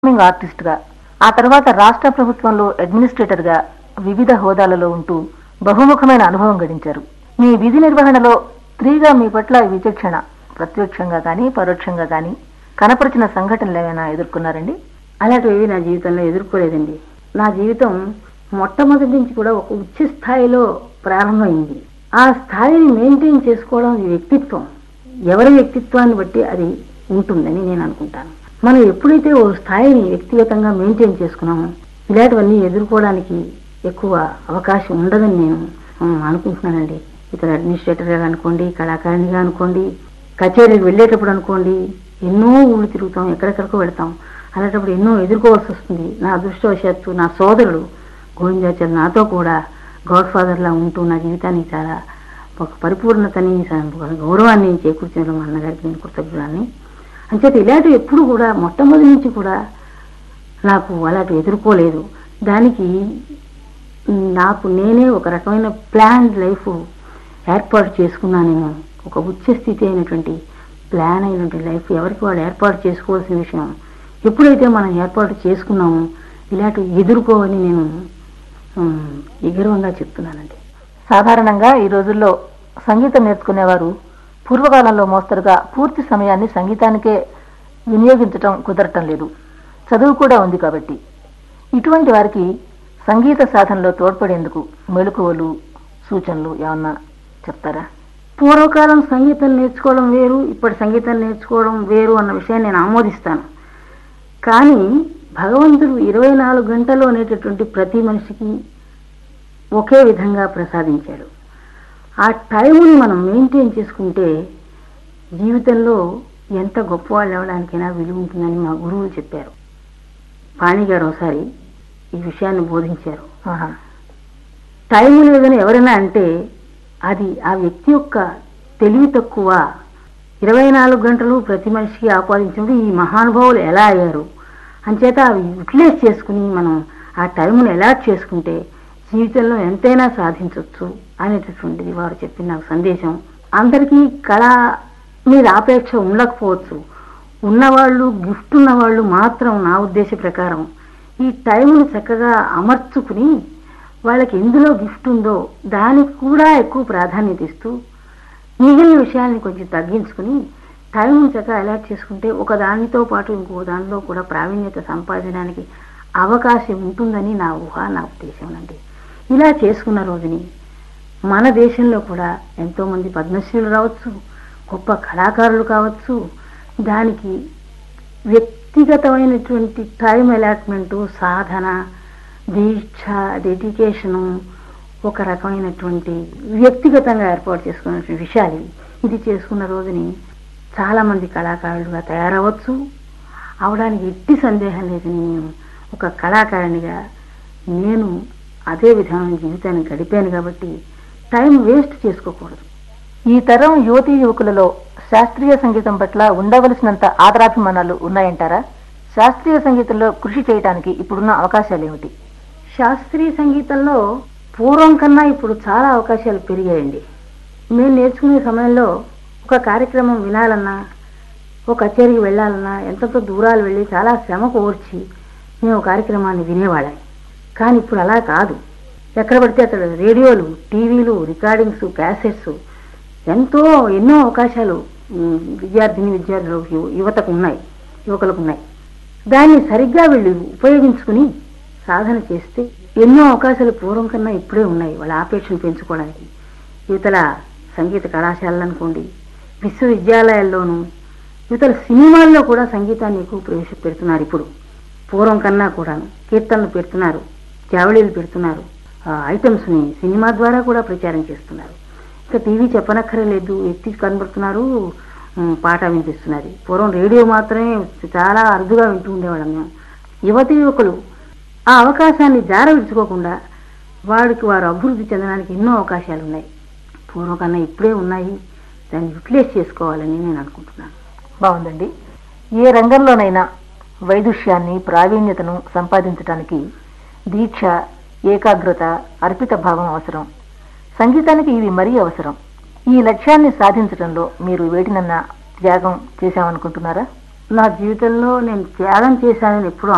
Performing ఆర్టిస్ట్గా ఆ తర్వాత రాష్ట్ర ప్రభుత్వంలో అడ్మినిస్ట్రేటర్గా వివిధ హోదాలలో ఉంటూ బహుముఖమైన అనుభవం గడించారు మీ విధి నిర్వహణలో స్త్రీగా మీ పట్ల విచక్షణ ప్రత్యక్షంగా కానీ పరోక్షంగా కానీ కనపరిచిన సంఘటనలు ఏమైనా ఎదుర్కొన్నారండి అలాంటివి నా జీవితంలో ఎదుర్కోలేదండి నా జీవితం మొట్టమొదటి నుంచి కూడా ఒక ఉచ్చ స్థాయిలో ప్రారంభమైంది ఆ స్థాయిని మెయింటైన్ చేసుకోవడం ఈ వ్యక్తిత్వం ఎవరి వ్యక్తిత్వాన్ని బట్టి అది ఉంటుందని నేను అనుకుంటాను మనం ఎప్పుడైతే ఓ స్థాయిని వ్యక్తిగతంగా మెయింటైన్ చేసుకున్నామో ఇలాంటివన్నీ ఎదుర్కోవడానికి ఎక్కువ అవకాశం ఉండదని నేను ఉమ్, అనుకుంటున్నానండి ఇతర అడ్మినిస్ట్రేటర్గా అనుకోండి కళాకారిణిగా అనుకోండి కచేరీకి వెళ్ళేటప్పుడు అనుకోండి ఎన్నో ఊళ్ళు తిరుగుతాం ఎక్కడెక్కడికో వెళ్తాం అలాంటప్పుడు ఎన్నో ఎదుర్కోవాల్సి వస్తుంది నా అదృష్టవశాత్తు నా సోదరుడు గోవిందాచార్య నాతో కూడా గాడ్ ఫాదర్లా ఉంటూ నా జీవితానికి చాలా ఒక పరిపూర్ణతని స- గౌరవాన్ని చేకూర్చిన మా అన్నగారికి నేను కృతజ్ఞురాన్ని అంచేత ఇలాంటివి ఎప్పుడు కూడా మొట్టమొదటి నుంచి కూడా నాకు అలాంటివి ఎదుర్కోలేదు దానికి నాకు నేనే ఒక రకమైన ప్లాన్ లైఫ్ ఏర్పాటు చేసుకున్నానేమో ఒక ఉచ్చ స్థితి అయినటువంటి ప్లాన్ అయినటువంటి లైఫ్ ఎవరికి వాళ్ళు ఏర్పాటు చేసుకోవాల్సిన విషయం ఎప్పుడైతే మనం ఏర్పాటు చేసుకున్నామో ఇలాంటివి ఎదుర్కోవని నేను ఉమ్, విగర్వంగా చెప్తున్నానండి సాధారణంగా ఈ రోజుల్లో సంగీతం నేర్చుకునేవారు పూర్వకాలంలో మోస్తరుగా పూర్తి సమయాన్ని సంగీతానికే వినియోగించటం కుదరటం లేదు చదువు కూడా ఉంది కాబట్టి ఇటువంటి వారికి సంగీత సాధనలో తోడ్పడేందుకు మెళుకువలు సూచనలు ఏమన్నా చెప్తారా పూర్వకాలం సంగీతం నేర్చుకోవడం వేరు ఇప్పటి సంగీతం నేర్చుకోవడం వేరు అన్న విషయాన్ని నేను ఆమోదిస్తాను కానీ భగవంతుడు ఇరవై నాలుగు గంటలు అనేటటువంటి ప్రతి మనిషికి ఒకే విధంగా ప్రసాదించాడు ఆ టైంని మనం మెయింటైన్ చేసుకుంటే జీవితంలో ఎంత గొప్పవాళ్ళు అవ్వడానికైనా విలువ ఉంటుందని మా గురువులు చెప్పారు పాణి గారు ఒకసారి ఈ విషయాన్ని బోధించారు ఆహా. టైం లేదని ఎవరైనా అంటే అది ఆ వ్యక్తి యొక్క తెలివి తక్కువ ఇరవై నాలుగు గంటలు ప్రతి మనిషికి ఆపాదించినప్పుడు ఈ మహానుభావులు ఎలా అయ్యారు అంచేత అవి యూటిలైజ్ చేసుకుని మనం ఆ టైంను అలాట్ చేసుకుంటే జీవితంలో ఎంతైనా సాధించవచ్చు అనేటటువంటిది వారు చెప్పిన నాకు సందేశం అందరికీ కళ మీద ఆపేక్ష ఉండకపోవచ్చు ఉన్నవాళ్ళు గిఫ్ట్ ఉన్నవాళ్ళు మాత్రం నా ఉద్దేశ ప్రకారం ఈ టైంను చక్కగా అమర్చుకుని వాళ్ళకి ఎందులో గిఫ్ట్ ఉందో దానికి కూడా ఎక్కువ ప్రాధాన్యత ఇస్తూ మిగిలిన విషయాల్ని కొంచెం తగ్గించుకుని టైం చక్కగా అలర్ట్ చేసుకుంటే ఒక దానితో పాటు ఇంకో దానిలో కూడా ప్రావీణ్యత సంపాదించడానికి అవకాశం ఉంటుందని నా ఊహ నా ఉద్దేశం అండి ఇలా చేసుకున్న రోజుని మన దేశంలో కూడా ఎంతోమంది పద్మశ్రీలు రావచ్చు గొప్ప కళాకారులు కావచ్చు దానికి వ్యక్తిగతమైనటువంటి టైం అలాట్మెంటు సాధన దీక్ష డెడికేషను ఒక రకమైనటువంటి వ్యక్తిగతంగా ఏర్పాటు చేసుకున్నటువంటి విషయాలు ఇవి. ఇది చేసుకున్న రోజుని చాలామంది కళాకారులుగా తయారవచ్చు అవడానికి ఎట్టి సందేహం లేదని నేను ఒక కళాకారునిగా నేను అదే విధమైన జీవితాన్ని గడిపాను కాబట్టి టైం వేస్ట్ చేసుకోకూడదు ఈ తరం యువతీ యువకులలో శాస్త్రీయ సంగీతం పట్ల ఉండవలసినంత ఆదరాభిమానాలు ఉన్నాయంటారా శాస్త్రీయ సంగీతంలో కృషి చేయడానికి ఇప్పుడున్న అవకాశాలు ఏమిటి శాస్త్రీయ సంగీతంలో పూర్వం కన్నా ఇప్పుడు చాలా అవకాశాలు పెరిగాయండి మేము నేర్చుకునే సమయంలో ఒక కార్యక్రమం వినాలన్నా ఒక కచేరీకి వెళ్ళాలన్నా ఎంతతో దూరాలు వెళ్ళి చాలా శ్రమ కోర్చి మేము కార్యక్రమాన్ని వినేవాళ్ళం కానీ ఇప్పుడు అలా కాదు ఎక్కడ పడితే అక్కడ రేడియోలు టీవీలు రికార్డింగ్స్ క్యాసెట్స్ ఎంతో ఎన్నో అవకాశాలు ఉమ్, విద్యార్థిని విద్యార్థులకు యువ- యువతకు ఉన్నాయి యువకులకు ఉన్నాయి దాన్ని సరిగ్గా వీళ్ళు ఉపయోగించుకుని సాధన చేస్తే ఎన్నో అవకాశాలు పూర్వం కన్నా ఇప్పుడే ఉన్నాయి వాళ్ళ ఆపేక్షను పెంచుకోవడానికి యువతల సంగీత కళాశాలలు అనుకోండి విశ్వవిద్యాలయాల్లోనూ యువతల సినిమాల్లో కూడా సంగీతాన్ని ఎక్కువ ప్రవేశపెడుతున్నారు ఇప్పుడు పూర్వం కన్నా కూడాను కీర్తనలు పెడుతున్నారు జావళీలు పెడుతున్నారు ఆ ఐటమ్స్ని సినిమా ద్వారా కూడా ప్రచారం చేస్తున్నారు ఇంకా టీవీ చెప్పనక్కర్లేదు ఎత్తి కనబడుతున్నారు ఉమ్, పాట వినిపిస్తున్నది పూర్వం రేడియో మాత్రమే చాలా అరుదుగా వింటూ ఉండేవాళ్ళం మేము యువతి యువకులు ఆ అవకాశాన్ని జార విడుచుకోకుండా వాడికి వారు అభివృద్ధి చెందడానికి ఎన్నో అవకాశాలు ఉన్నాయి పూర్వం కన్నా ఇప్పుడే ఉన్నాయి దాన్ని యూటిలైజ్ చేసుకోవాలని నేను అనుకుంటున్నాను బాగుందండి ఏ రంగంలోనైనా వైదుష్యాన్ని ప్రావీణ్యతను సంపాదించడానికి దీక్ష ఏకాగ్రత అర్పిత భావం అవసరం సంగీతానికి ఇవి మరీ అవసరం ఈ లక్ష్యాన్ని సాధించడంలో మీరు వేటినన్నా త్యాగం చేశామనుకుంటున్నారా నా జీవితంలో నేను త్యాగం చేశానని ఎప్పుడూ